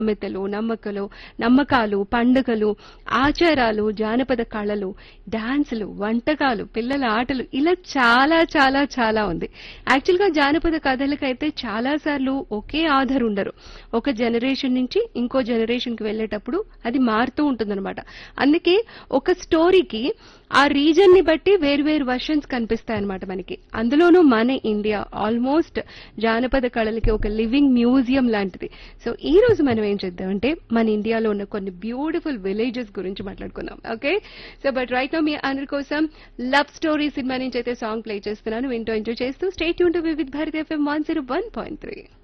సామెతలు నమ్మకలు నమ్మకాలు పండుగలు ఆచారాలు జానపద కళలు డాన్సులు వంటకాలు పిల్లల ఆటలు ఇలా చాలా చాలా చాలా ఉంది యాక్చువల్ గా జానపద కథలకైతే చాలా సార్లు ఒకే ఆధార్ ఉండరు ఒక జనరేషన్ నుంచి ఇంకో జనరేషన్ కి వెళ్ళేటప్పుడు అది మారుతూ ఉంటుందన్నమాట అందుకే ఒక స్టోరీకి ఆ రీజన్ ని బట్టి వేరు వర్షన్స్ కనిపిస్తాయి అన్నమాట మనకి అందులోనూ మన ఇండియా ఆల్మోస్ట్ జానపద కళలకి ఒక లివింగ్ మ్యూజియం లాంటిది సో ఈ రోజు మనం ఏం చేద్దామంటే మన ఇండియాలో ఉన్న కొన్ని బ్యూటిఫుల్ విలేజెస్ గురించి మాట్లాడుకుందాం okay so but right now మీ అందరి కోసం లవ్ స్టోరీ సినిమా నుంచి అయితే సాంగ్ ప్లే చేస్తున్నాను వింటూ ఎంజాయ్ చేస్తూ స్టేట్ యూన్ to Vividh Bharati FM one zero one point three